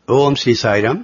ఓం శ్రీ సాయిరామ్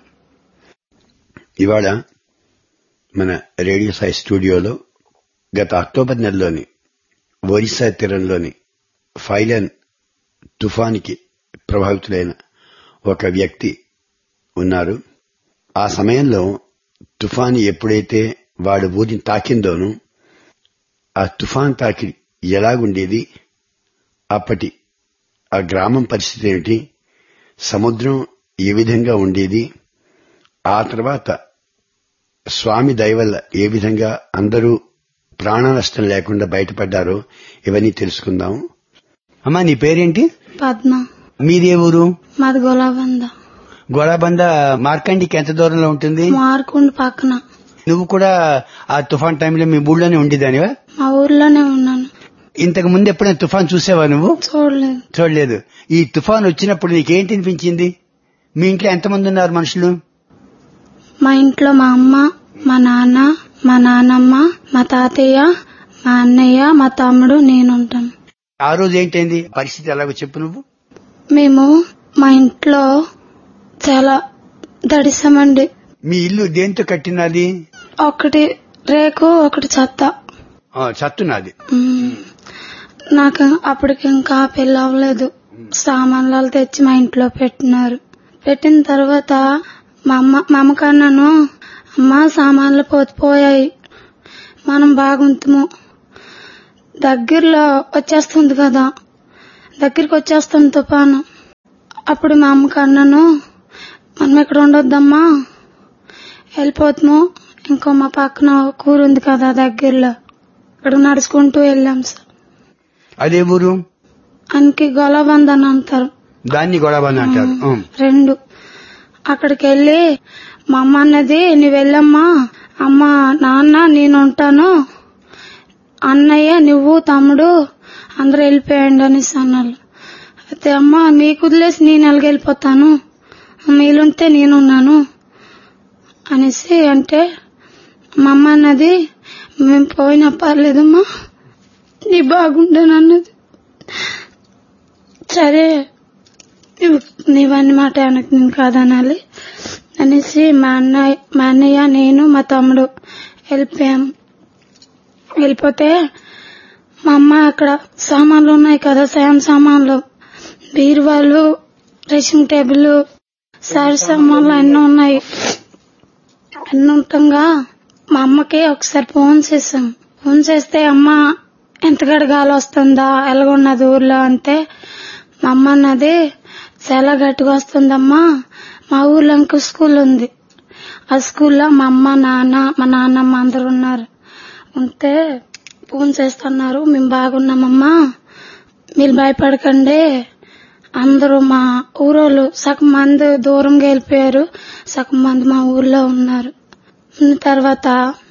ఇవాళ మన రేడియో సాయి స్టూడియోలో గత అక్టోబర్ నెలలోని ఒరిస్సా తీరంలోని ఫైలన్ తుఫానికి ప్రభావితులైన ఒక వ్యక్తి ఉన్నారు ఆ సమయంలో తుఫాను ఎప్పుడైతే వాడి ఊరిని తాకిందోనూ ఆ తుఫాన్ తాకి ఎలాగుండేది అప్పటి ఆ గ్రామం పరిస్థితి ఏమిటి సముద్రం ఏ విధంగా ఉండేది ఆ తర్వాత స్వామి దయవల్ల ఏ విధంగా అందరూ ప్రాణ నష్టం లేకుండా బయటపడ్డారో ఇవన్నీ తెలుసుకుందాం అమ్మా నీ పేరేంటి పద్మ మీదే ఊరు మాది గొలాబంద గోళాబంద మార్కండికి ఎంత దూరంలో ఉంటుంది మార్కుండి పక్కన నువ్వు కూడా ఆ తుఫాన్ టైంలో మీ ఊళ్ళోనే ఉండేదానివా మా ఊర్లోనే ఉన్నాను ఇంతకు ముందు ఎప్పుడైనా తుఫాన్ చూసావా నువ్వు చూడలేదు చూడలేదు ఈ తుఫాన్ వచ్చినప్పుడు నీకేంటి అనిపించింది మీ ఇంట్లో ఎంతమంది ఉన్నారు మనుషులు మా ఇంట్లో మా అమ్మ మా నాన్న మా నాన్నమ్మ మా తాతయ్య మా అన్నయ్య మా తమ్ముడు నేను ఉంటాను ఆ రోజు ఏంటైంది పరిస్థితి ఎలాగో చెప్పు నువ్వు మేము మా ఇంట్లో చాలా దడిసామండి మీ ఇల్లు దేంతో కట్టినది ఒకటి రేకు ఒకటి చెత్త ఆ, చత్తున్నది మ్మ్. నాకు అప్పటికి ఇంకా పెళ్లి అవ్వలేదు సామాన్లు తెచ్చి మా ఇంట్లో పెట్టినారు పెట్టిన తర్వాత మా అమ్మ మా అమ్మ కన్నాను అమ్మ సామాన్లు పోతిపోయాయి మనం బాగుంటాము దగ్గరలో వచ్చేస్తుంది కదా దగ్గరికి వచ్చేస్తుంది తుఫాను అప్పుడు మా అమ్మ కన్నాను మనం ఇక్కడ ఉండొద్దమ్మా వెళ్ళిపోతాము ఇంకో మా పక్కన కూర ఉంది కదా దగ్గరలో ఇక్కడ నడుచుకుంటూ వెళ్ళాం సార్ అదే ఊరు అనికి గొలబంద్ అని అంటారు దాన్ని గొడవని అంటారు ఆ. రెండు అక్కడికి వెళ్ళి మా అమ్మ అన్నది నువ్వు వెళ్ళమ్మా అమ్మ నాన్న నేను ఉంటాను అన్నయ్య నువ్వు తమ్ముడు అందరూ వెళ్ళిపోయండి అనేసి అన్నారు అయితే అమ్మ మీకు వదిలేసి నేను ఎలాగెళ్ళిపోతాను మీలుంటే నేనున్నాను అనేసి అంటే మా అమ్మ అన్నది మేము పోయినా పర్లేదమ్మా నీ బాగుండను అన్నది సరే నువ్వు నీవన్నీ మాట వెనక్కి నేను కాదనాలి అనేసి మా అన్నయ్య మా అన్నయ్య నేను మా తమ్ముడు వెళ్ళిపోయాం వెళ్ళిపోతే మా అమ్మ అక్కడ సామాన్లు ఉన్నాయి కదా సాయం సామాన్లు బీరువాలు డ్రెస్సింగ్ టేబుల్ సారీ సామాన్లు అన్నీ ఉన్నాయి అన్నీ ఉండగా మా అమ్మకి ఒకసారి ఫోన్ చేసాం ఫోన్ చేస్తే అమ్మ ఎంత గడగాలి వస్తుందా ఎలాగున్నది ఊర్లో అంటే మా అమ్మ అన్నది చాలా గట్టిగా వస్తుందమ్మా మా ఊర్లో ఇంకో స్కూల్ ఉంది ఆ స్కూల్లో మా అమ్మ నాన్న మా నాన్నమ్మ అందరు ఉన్నారు ఉంటే ఫోన్ చేస్తున్నారు మేము బాగున్నామమ్మా మీరు భయపడకండి అందరూ మా ఊరోళ్ళు సగం మంది దూరంగా వెళ్ళిపోయారు సగం మంది మా ఊర్లో ఉన్నారు ఉన్న తర్వాత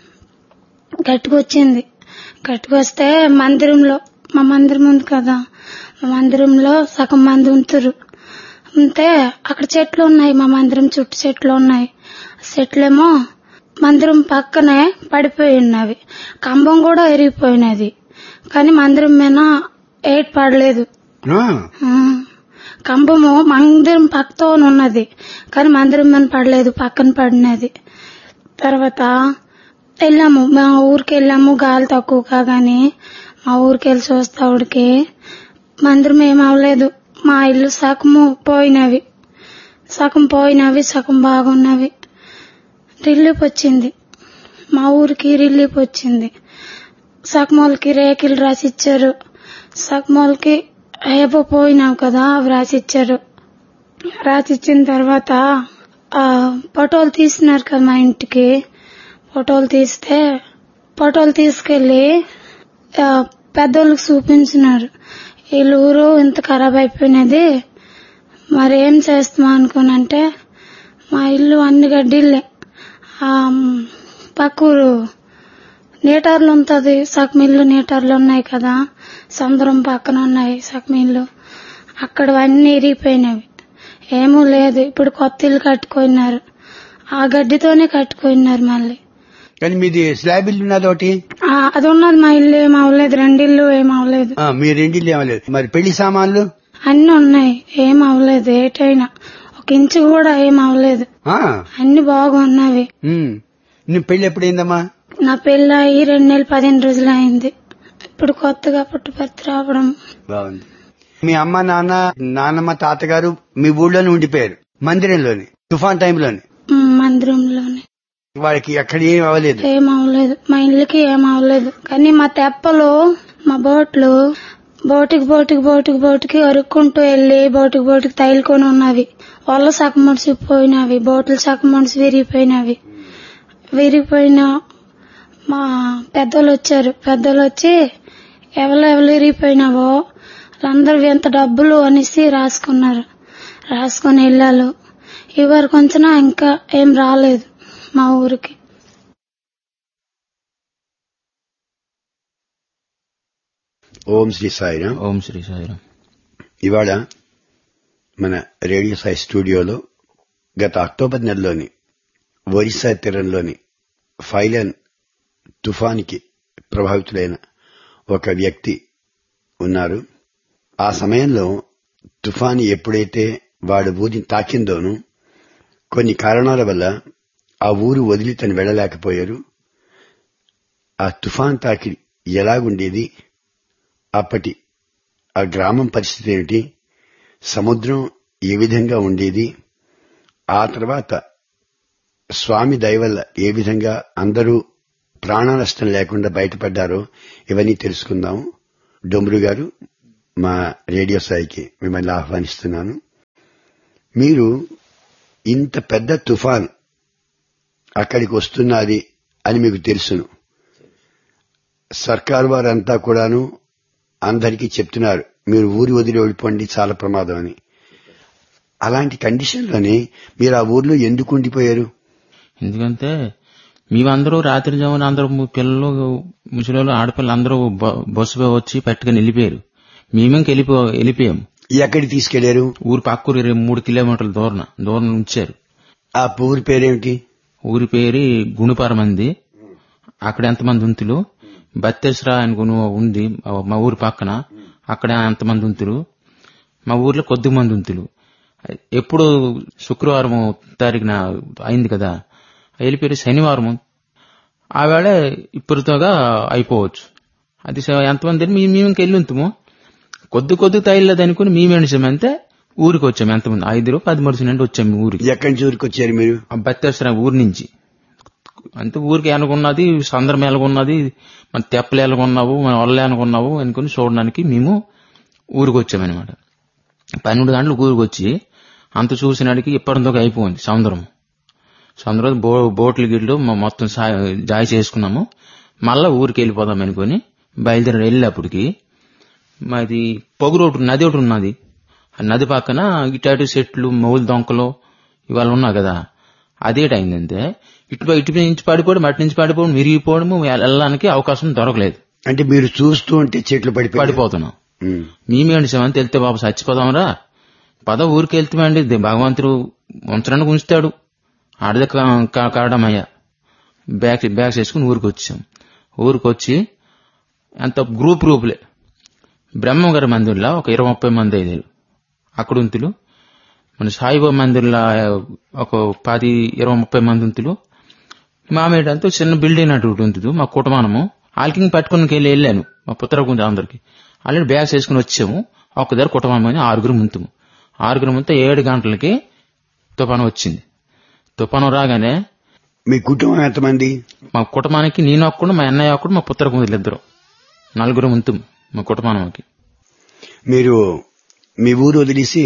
గట్టిగా వచ్చింది గట్టిగా వస్తే మందిరంలో మా మందిరం ఉంది కదా మా మందిరంలో సగం మంది ఉంటురు ఉంటే అక్కడ చెట్లు ఉన్నాయి మా మందిరం చుట్టూ చెట్లు ఉన్నాయి చెట్లేమో మందిరం పక్కనే పడిపోయి ఉన్నవి కంబం కూడా ఎరిగిపోయినది కానీ మందిరం మీద ఏట్ పడలేదు ఆ, ఆ, కంబము మందిరం పక్కతో ఉన్నది కానీ మందిరం మీద పడలేదు పక్కన పడినది తర్వాత వెళ్ళాము మా ఊరికి వెళ్ళాము గాలి తక్కువ కాగాని మా ఊరికి వెళ్ళి చూస్తావుడికి మందిరం ఏం అవ్వలేదు మా ఇల్లు సగము పోయినవి సగం పోయినవి సగం బాగున్నవి రిలీఫ్ వచ్చింది మా ఊరికి రిలీఫ్ వచ్చింది సగమోళ్ళకి రేకులు రాసిచ్చారు సగమోళ్ళకి ఏవో పోయినావు కదా అవి రాసిచ్చారు రాసిచ్చిన తర్వాత ఆ ఫోటోలు తీసినారు కదా మా ఇంటికి ఫోటోలు తీస్తే ఫోటోలు తీసుకెళ్లి ఆ, పెద్దోళ్ళకి చూపించినారు వీళ్ళ ఊరు ఇంత ఖరాబ్ అయిపోయినది మరి ఏం చేస్తామా అనుకోనంటే మా ఇల్లు అన్ని గడ్డిల్లే ఆ పక్క ఊరు నీటర్లు ఉంటది సగం ఇల్లు నీటర్లు ఉన్నాయి కదా సముద్రం పక్కన ఉన్నాయి సగం ఇల్లు అక్కడ అన్ని ఇరిగిపోయినవి ఏమూ లేదు ఇప్పుడు కొత్త ఇల్లు కట్టుకున్నారు ఆ గడ్డితోనే కట్టుకున్నారు మళ్ళీ కానీ మీది స్లాబ్ ఇల్లు ఉన్నది ఒకటి ఆ, అది ఉన్నది మా ఇల్లు ఏం అవ్వలేదు రెండిల్లు ఏం అవ్వలేదు ఆ, మీ రెండిల్లు ఏమలేదు మరి పెళ్లి సామాన్లు అన్ని ఉన్నాయి ఏం అవ్వలేదు ఏటైనా ఒక ఇంచు కూడా ఏం అవ్వలేదు ఆ, అన్ని బాగున్నవి ఉమ్. నీ పెళ్లి ఎప్పుడైందమ్మా నా పెళ్ళి అయ్యి రెండు నెలలు పదిహేను రోజులు అయింది ఇప్పుడు కొత్తగా పుట్టుపర్తి రావడం బాగుంది మీ అమ్మ నాన్న నాన్నమ్మ తాతగారు మీ ఊళ్ళోనే ఉండిపోయారు మందిరంలోని తుఫాన్ టైంలోని ఉమ్, మందిరంలోనే వాళ్ళకి ఎక్కడ ఏం అవ్వలేదు ఏం అవ్వలేదు మా ఇల్లుకి ఏం అవ్వలేదు కానీ మా తెప్పలు మా బోట్లు బోటుకి బోటుకి బోటుకి బోటుకి అరుక్కుంటూ వెళ్ళి బోటుకి బోటుకి తైలుకొని ఉన్నవి వల్ల సగం మనిషి పోయినవి బోట్లు సగం మనిషి విరిగిపోయినవి విరిగిపోయిన మా పెద్దోళ్ళు వచ్చారు పెద్దోళ్ళు వచ్చి ఎవరు ఎవరు విరిగిపోయినావో వాళ్ళందరూ ఎంత డబ్బులు అనేసి రాసుకున్నారు రాసుకొని వెళ్ళారు ఇవరు కొంచెం ఇంకా ఏం రాలేదు మా ఊరికి ఓం శ్రీ సాయిరామ్ ఓం శ్రీ సాయిరామ్ ఇవాళ మన రేడియో సాయి స్టూడియోలో గత అక్టోబర్ నెలలోని ఒరిస్సా తీరంలోని ఫైలన్ తుఫానికి ప్రభావితులైన ఒక వ్యక్తి ఉన్నారు ఆ సమయంలో తుఫాను ఎప్పుడైతే వాడి ఊరిని తాకిందోనూ కొన్ని కారణాల వల్ల ఆ ఊరు వదిలి తను వెళ్ళలేకపోయారు ఆ తుఫాన్ తాకి ఎలాగుండేది అప్పటి ఆ గ్రామం పరిస్థితి ఏమిటి సముద్రం ఏ విధంగా ఉండేది ఆ తర్వాత స్వామి దయ వల్ల ఏ విధంగా అందరూ ప్రాణ నష్టం లేకుండా బయటపడ్డారో ఇవన్నీ తెలుసుకుందాం డొమ్రు గారు మా రేడియో సాయికి మిమ్మల్ని ఆహ్వానిస్తున్నాను మీరు ఇంత పెద్ద తుఫాన్ అక్కడికి వస్తున్నది అని మీకు తెలుసును సర్కారు వారంతా కూడాను అందరికీ చెప్తున్నారు మీరు ఊరి వదిలి వెళ్ళిపోండి చాలా ప్రమాదం అని అలాంటి కండిషన్లోనే మీరు ఆ ఊర్లో ఎందుకు ఉండిపోయారు ఎందుకంటే మేమందరూ రాత్రి జామున అందరూ ము- పిల్లలు ముసలి ఆడపిల్లలు అందరూ బ- బస్సు వచ్చి పట్టుకుని వెళ్ళిపోయారు మేము ఇంక వెళ్ళిపో వెళ్ళిపోయాం ఎక్కడికి తీసుకెళ్లారు ఊరు పక్కూరు ఇరవై మూడు కిలోమీటర్ల దూరం దూరం ఉంచారు ఆ ఊరి పేరేమిటి ఊరి పేరు గుణపారమంది అక్కడ ఎంతమంది ఉంతులు బత్తేశ్వర అనుకుని ఉంది మా ఊరి పక్కన అక్కడ ఎంతమంది ఉంతులు మా ఊర్లో కొద్ది మంది ఉంతులు ఎప్పుడు శుక్రవారం తారీఖున అయింది కదా వెళ్ళిపోయి శనివారం ఆ వేళ ఇప్పటితోగా అయిపోవచ్చు అది స- ఎంతమంది మేము మేము ఇంకెళ్ళి ఉంతుము కొద్ది కొద్ది తైలేదు అనుకుని మేమేసామంతే ఊరికి వచ్చాము ఎంతమంది ఐదు పది మనుషులు నుండి వచ్చాము ఊరికి ఎక్కడి నుంచి ఊరికి వచ్చారు మీరు ఆ బత్తేశ్వర ఊరి నుంచి అంతే ఊరికి ఎనకున్నది సందర్భం ఎలాగున్నది మన తెప్పలు ఎలాగున్నావు మన వల్ల ఎలాగున్నావు అనుకుని చూడడానికి మేము ఊరికి వచ్చామన్నమాట పన్నెండు గంటలకు ఊరికి వచ్చి అంత చూసినాడికి ఇప్పటిదాకా అయిపోయింది సముద్రం సముద్రం బో బోట్లు గిట్లు మొ- మొత్తం సా- జాయి చేసుకున్నాము మళ్ళా ఊరికి వెళ్ళిపోదాం అనుకుని బయలుదేరి వెళ్ళేప్పటికి మాది పొగు రోడ్డు నది ఒకటి ఉన్నది ఆ నది పక్కన ఇటాటి చెట్లు మౌలు దొంకలు ఇవాళ ఉన్నాయి కదా అదేటైందంటే ఇటు ఇటు నుంచి పడిపోవడం అటు నుంచి పడిపోవడం విరిగిపోవడం వెళ్ళడానికి అవకాశం దొరకలేదు అంటే మీరు చూస్తూ ఉంటే చెట్లు పడిపోయి పడిపోతున్నాం మేమేంటి శివని తెలితే బాబు చచ్చిపోదాంరా పద ఊరికి వెళ్తామండి దే- భగవంతుడు ఉంచడానికి ఉంచుతాడు ఆడది కా- కా- కాడమయ్యా బ్యాగ్ బ్యాగ్స్ వేసుకుని ఊరికి వచ్చాం ఊరికి వచ్చి అంత గ్రూప్ గ్రూపులే బ్రహ్మంగారి మందిర్లో ఒక ఇరవై ముప్పై మంది అయ్యారు అక్కడ ఉంతులు మన సాయిబాబా మందిర్లో ఒక పది ఇరవై ముప్పై మంది ఉంతులు మామేడంతో చిన్న బిల్డింగ్ అటు ఒకటి ఉంటుంది మా కుటుంబము వాళ్ళకి పట్టుకుని వెళ్ళి వెళ్ళాను మా పుత్రకుంది అందరికి ఆల్రెడీ బ్యాగ్స్ వేసుకుని వచ్చాము ఒక దగ్గర కుటుంబం అని ఆరుగురు ముంతుము ఆరుగురు ముంత ఏడు గంటలకి తుఫాను వచ్చింది తుఫాను రాగానే మీ కుటుంబం ఎంతమంది మా కుటుంబానికి నేను ఒక్కడు మా అన్నయ్య ఒక్కడు మా పుత్రకుందులు ఇద్దరు నలుగురు ముంతుము మా కుటుంబానికి మీరు మీ ఊరు వదిలేసి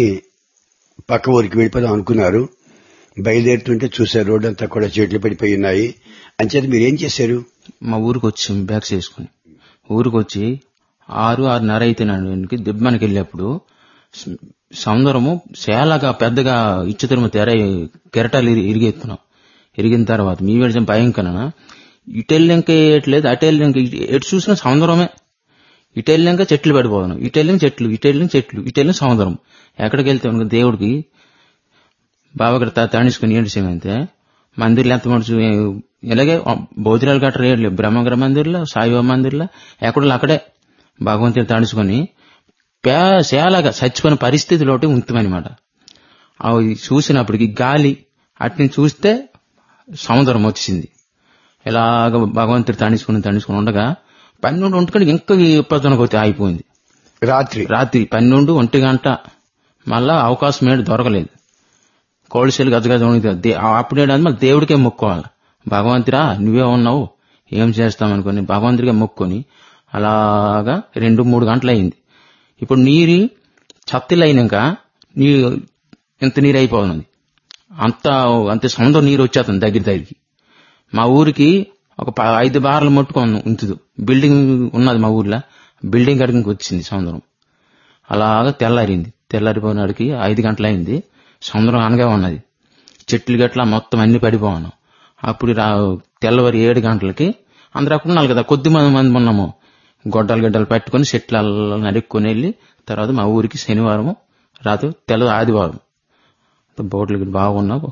పక్క ఊరికి వెళ్ళిపోదాం అనుకున్నారు బయలుదేరుతుంటే చూశారు రోడ్డు అంతా కూడా చెట్లు పడిపోయి ఉన్నాయి అంచేత మీరు ఏం చేశారు మా ఊరికి వచ్చి బ్యాగ్స్ వేసుకుని ఊరికి వచ్చి ఆరు ఆరున్నర అయితేనండి దిబ్బనికి వెళ్ళేప్పుడు స- సముద్రము చాలాగా పెద్దగా ఇచ్చుతరము తెర కెరటాలు ఇరి- ఇరిగెత్తున్నాం ఇరిగిన తర్వాత మీ విడిచిన భయం కన్నా ఇటెళ్ళింక ఎట్లేదు అటెళ్ళింక ఎటు చూసినా సముద్రమే ఇటెళ్ళింక చెట్లు పడిపోతున్నాం ఇటెళ్ళిన చెట్లు ఇటెళ్ళిన చెట్లు ఇటెళ్ళిన సముద్రం ఎక్కడికి వెళ్తే మనకు దేవుడికి బాబాగడ తాణిసుకుని ఏంటి చేయమంటే మందిర్లు ఎంత మనుషు ఇలాగే బౌద్ధరాలు గట్రా ఏడు బ్రహ్మగర మందిర్లో సాయిబాబా మందిర్లో ఎక్కడో అక్కడే భగవంతుని తాడుచుకొని పేలాగా చచ్చిపోయిన పరిస్థితిలోటి ఉంటుందన్నమాట అవి చూసినప్పటికి గాలి అట్ని చూస్తే సముద్రం వచ్చింది ఇలాగ భగవంతుడు తణుచుకుని తణుచుకుని ఉండగా పన్నెండు ఒంటికి ఇంకా విపత్తనకొచ్చి ఆగిపోయింది రాత్రి రాత్రి పన్నెండు ఒంటి గంట మళ్ళా అవకాశం ఏడు దొరకలేదు కోడిసెలు గజగజ వణికితే అప్పుడే మళ్ళీ దేవుడికే మొక్కోవాలి భగవంతురా నువ్వే ఉన్నావు ఏం చేస్తామనుకొని భగవంతుడికే మొక్కుని అలాగా రెండు మూడు గంటలు అయింది ఇప్పుడు నీరు చత్తిలు అయినాక నీ ఇంత నీరు అయిపోతుంది అంత అంత సముద్రం నీరు వచ్చేస్తుంది దగ్గర దగ్గరికి మా ఊరికి ఒక ప- ఐదు బార్లు ముట్టుకొని ఉంచుదు బిల్డింగ్ ఉన్నది మా ఊర్లో బిల్డింగ్ కడికి వచ్చింది సముద్రం అలాగా తెల్లారింది తెల్లారిపోయినాడికి ఐదు గంటలైంది సముద్రం అనగా ఉన్నది చెట్లు గట్ల మొత్తం అన్ని పడిపోయాను అప్పుడు రా తెల్లవారి ఏడు గంటలకి అందరూ అక్కడ ఉన్నారు కదా కొద్ది మంది మంది ఉన్నాము గొడ్డలు గడ్డలు పెట్టుకుని చెట్లు నడుక్కొని వెళ్ళి తర్వాత మా ఊరికి శనివారం రాత్రి తెల్ల ఆదివారం బోట్లు గిట్ల బాగున్నావు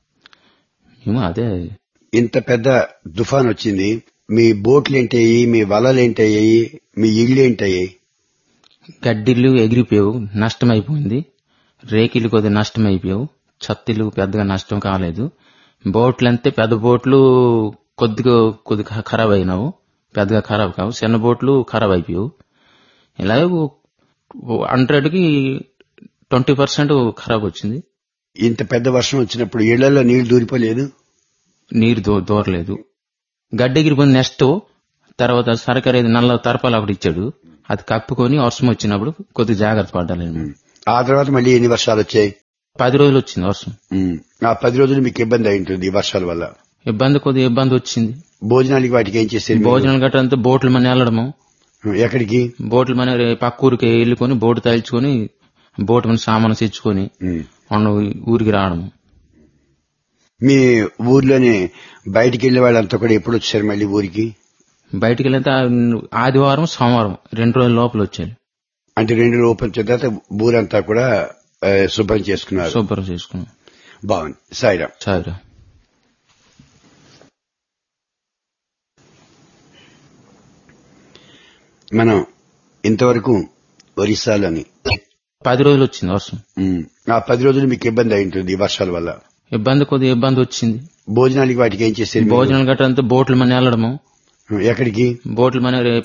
మేము అదే ఇంత పెద్ద తుఫాన్ వచ్చింది మీ బోట్లు ఏంటయ్యి మీ వలలు ఏంటయ్యాయి మీ ఇళ్ళు ఏంటయ్యాయి గడ్డిళ్ళు ఎగిరిపోయావు నష్టం అయిపోయింది రేకిలు కొద్దిగా నష్టం అయిపోయావు చత్తిలు పెద్దగా నష్టం కాలేదు బోట్లు అంతే పెద్ద బోట్లు కొద్దిగా కొద్దిగా ఖరాబ్ అయినావు పెద్దగా ఖరాబ్ కావు చిన్న బోట్లు ఖరాబ్ అయిపోయావు ఇలాగే హండ్రెడ్కి ట్వంటీ పర్సెంట్ ఖరాబ్ వచ్చింది ఇంత పెద్ద వర్షం వచ్చినప్పుడు ఇళ్లలో నీళ్లు దూరిపోలేదు నీరు దో దూరలేదు గడ్డి ఎగిరిపోయింది నెక్స్ట్ తర్వాత సరకర నల్ల తరపాలు ఒకటి ఇచ్చాడు అది కప్పుకొని వర్షం వచ్చినప్పుడు కొద్దిగా జాగ్రత్త పడ్డాలి ఆ తర్వాత మళ్ళీ ఎన్ని వర్షాలు వచ్చాయి పది రోజులు వచ్చింది వర్షం ఉమ్. ఆ పది రోజులు మీకు ఇబ్బంది అయి ఉంటుంది ఈ వర్షాల వల్ల ఇబ్బంది కొద్దిగా ఇబ్బంది వచ్చింది భోజనాలకి వాటికి ఏం చేసేది మీరు? భోజనం గట్రా అంతా బోట్ల మన వెళ్ళడము ఎక్కడికి బోట్ల మన రే- పక్క ఊరికి వెళ్ళుకొని బోటు తేల్చుకొని బోటు మన సామాను తెచ్చుకొని ఉమ్. ఉన్న ఊరికి రావడము మీ ఊర్లోనే బయటికి వెళ్లే వాళ్ళంతా కూడా ఎప్పుడు వచ్చారు మళ్ళీ ఊరికి బయటికి వెళ్తే ఆదివారం సోమవారం రెండు రోజుల లోపల వచ్చారు అంటే రెండు రూపాయల తర్వాత ఊరంతా కూడా ఆ, శుభ్రం చేసుకున్నారు శుభ్రం చేసుకున్నాం బాగుంది సాయిరామ్ సరే మనం ఇంతవరకు ఒరిస్సాలోని పది రోజులు వచ్చింది వర్షం ఉమ్, ఆ పది రోజులు మీకు ఇబ్బంది అయి ఉంటుంది ఈ వర్షాల వల్ల ఇబ్బంది కొద్దిగా ఇబ్బంది వచ్చింది భోజనాలకి వాటికి ఏం చేసేది మీరు? భోజనం గట్రా అంతా బోట్ల మన వెళ్ళడము ఎక్కడికి బోట్ల మన రే-